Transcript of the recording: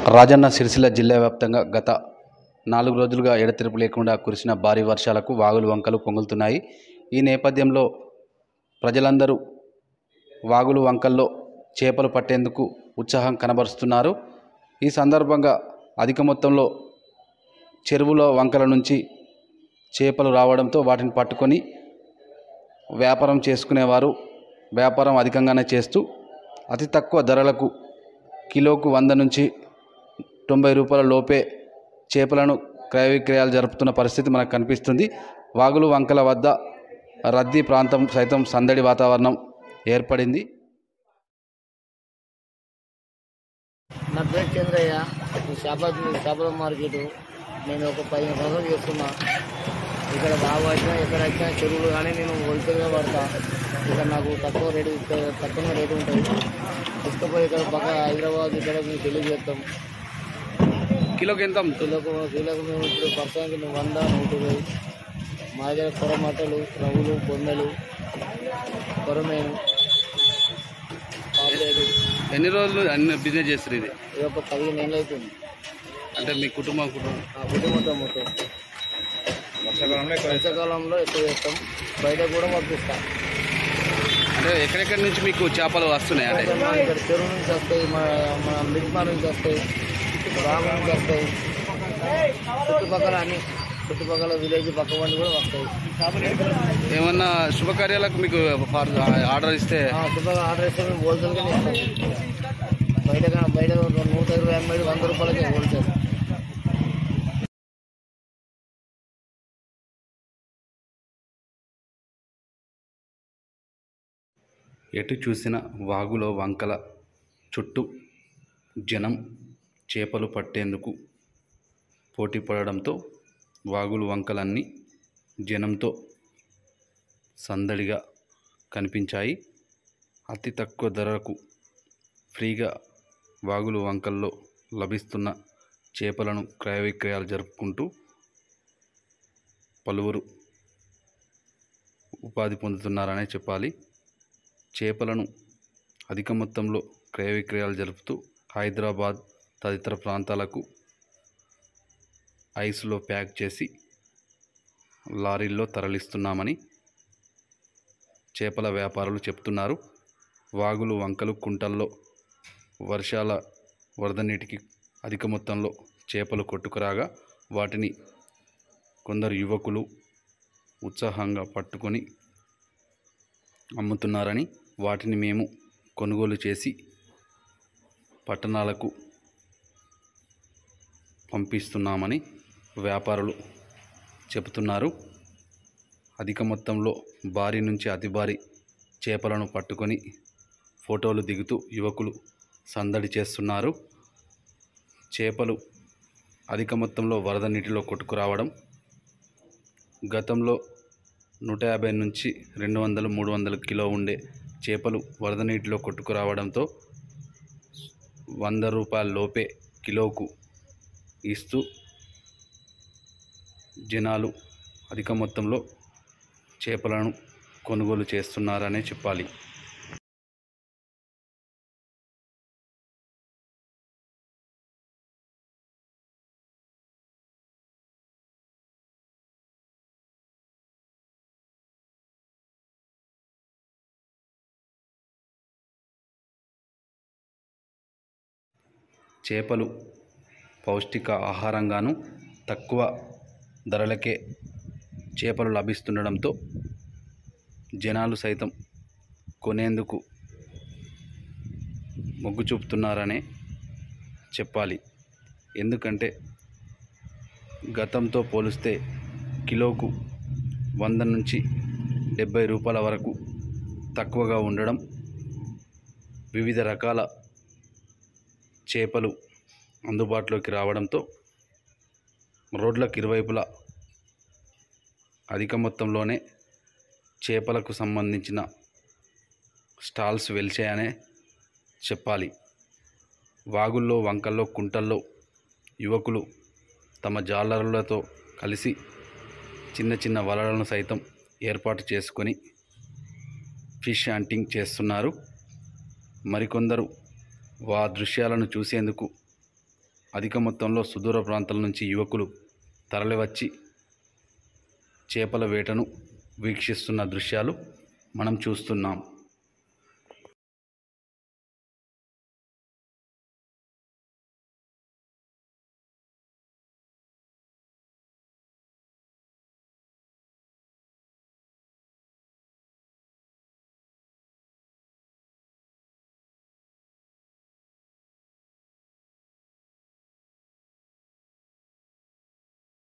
రాజన్న సిరిసిల్ల జిల్లా వ్యాప్తంగా గత నాలుగు రోజులుగా ఎడతెరిపి లేకుండా కురిసిన భారీ వర్షాలకు వాగులు వంకలు పొంగులుతున్నాయి ఈ నేపథ్యంలో ప్రజలందరూ వాగులు వంకల్లో చేపలు పట్టేందుకు ఉత్సాహం కనబరుస్తున్నారు ఈ సందర్భంగా అధిక మొత్తంలో చెరువుల వంకల నుంచి చేపలు రావడంతో వాటిని పట్టుకొని వ్యాపారం చేసుకునేవారు వ్యాపారం అధికంగానే చేస్తూ అతి తక్కువ ధరలకు కిలోకు వంద నుంచి తొంభై రూపాయల లోపే చేపలను క్రయ విక్రయాలు జరుపుతున్న పరిస్థితి మనకు కనిపిస్తుంది వాగులు వంకల వద్ద రద్దీ ప్రాంతం సైతం సందడి వాతావరణం ఏర్పడింది నా పేరు చంద్రయ్య ఈ చేప చేపల మార్కెట్ నేను ఒక పదిహేను సంవత్సరాలు చేస్తున్నా ఇక్కడ బాగా వచ్చినా ఎక్కడ వచ్చినా చెరువులు కానీ నేను హోల్సేల్గా పడతా ఇక్కడ నాకు తక్కువ రేటు ఇక్కడ తక్కువ రేటు ఉంటుంది తీసుకుపోయి ఇక్కడ పక్క హైదరాబాద్ ఇక్కడ మేము తెలియజేస్తాం కిలోకి ఎంత కిలోకు కిలోకు మేము ఇప్పుడు పర్సన్కి మేము వంద నూట ఇరవై మా దగ్గర కొరమట్టలు రవ్వులు బొందలు కొరమేను పాపలేడు ఎన్ని రోజులు అన్ని బిజినెస్ చేస్తారు ఇది ఇది ఒక పదిహేను ఏళ్ళు అవుతుంది అంటే మీ కుటుంబం కుటుంబం ఆ కుటుంబంతో మొత్తం వర్షాకాలంలో ఎక్కువ చేస్తాం బయట కూడా పంపిస్తాం అంటే ఎక్కడెక్కడి నుంచి మీకు చేపలు వస్తున్నాయి అంటే ఇక్కడ ఇక్కడ చెరువు నుంచి వస్తాయి మన మన మిడ్మా నుంచి వస్తాయి రామ నుంచి వస్తాయి చుట్టుపక్కల అన్ని చుట్టుపక్కల విలేజ్ పక్క వంటి కూడా వస్తాయి ఏమన్నా శుభకార్యాలకు మీకు ఫార్- ఆర్డర్ ఇస్తే ఆ, చుట్టుపక్కల ఆర్డర్ ఇస్తే మేము హోల్సేల్గానే ఇస్తాం బయట కన్నా- బయట నూట ఇరవై ఎనభై వంద రూపాయలకి హోల్సేల్ ఎటు చూసిన వాగులో వంకల చుట్టూ జనం చేపలు పట్టేందుకు పోటీ పడడంతో వాగులు వంకలన్నీ జనంతో సందడిగా కనిపించాయి అతి తక్కువ ధరకు ఫ్రీగా వాగులు వంకల్లో లభిస్తున్న చేపలను క్రయ విక్రయాలు జరుపుకుంటూ పలువురు ఉపాధి పొందుతున్నారనే చెప్పాలి చేపలను అధిక మొత్తంలో క్రయ విక్రయాలు జరుపుతూ హైదరాబాద్ తదితర ప్రాంతాలకు ఐస్లో ప్యాక్ చేసి లారీల్లో తరలిస్తున్నామని చేపల వ్యాపారులు చెప్తున్నారు వాగులు వంకలు కుంటల్లో వర్షాల వరద నీటికి అధిక మొత్తంలో చేపలు కొట్టుకురాగా వాటిని కొందరు యువకులు ఉత్సాహంగా పట్టుకొని అమ్ముతున్నారని వాటిని మేము కొనుగోలు చేసి పట్టణాలకు పంపిస్తున్నామని వ్యాపారులు చెబుతున్నారు అధిక మొత్తంలో భారీ నుంచి అతి భారీ చేపలను పట్టుకొని ఫోటోలు దిగుతూ యువకులు సందడి చేస్తున్నారు చేపలు అధిక మొత్తంలో వరద నీటిలో కొట్టుకురావడం గతంలో నూట యాభై నుంచి రెండు వందలు మూడు వందల కిలో ఉండే చేపలు వరద నీటిలో కొట్టుకురావడంతో వంద రూపాయల లోపే కిలోకు ఇస్తూ జనాలు అధిక మొత్తంలో చేపలను కొనుగోలు చేస్తున్నారనే చెప్పాలి చేపలు పౌష్టిక ఆహారంగాను తక్కువ ధరలకే చేపలు లభిస్తుండడంతో జనాలు సైతం కొనేందుకు మొగ్గు చూపుతున్నారనే చెప్పాలి ఎందుకంటే గతంతో పోలిస్తే కిలోకు వంద నుంచి డెబ్బై రూపాయల వరకు తక్కువగా ఉండడం వివిధ రకాల చేపలు అందుబాటులోకి రావడంతో రోడ్లకు ఇరువైపులా అధిక మొత్తంలోనే చేపలకు సంబంధించిన స్టాల్స్ వెలిచాయనే చెప్పాలి వాగుల్లో వంకల్లో కుంటల్లో యువకులు తమ జాలరులతో కలిసి చిన్న చిన్న వలలను సైతం ఏర్పాటు చేసుకొని ఫిష్ హంటింగ్ చేస్తున్నారు మరికొందరు వా దృశ్యాలను చూసేందుకు అధిక మొత్తంలో సుదూర ప్రాంతాల నుంచి యువకులు తరలివచ్చి చేపల వేటను వీక్షిస్తున్న దృశ్యాలు మనం చూస్తున్నాం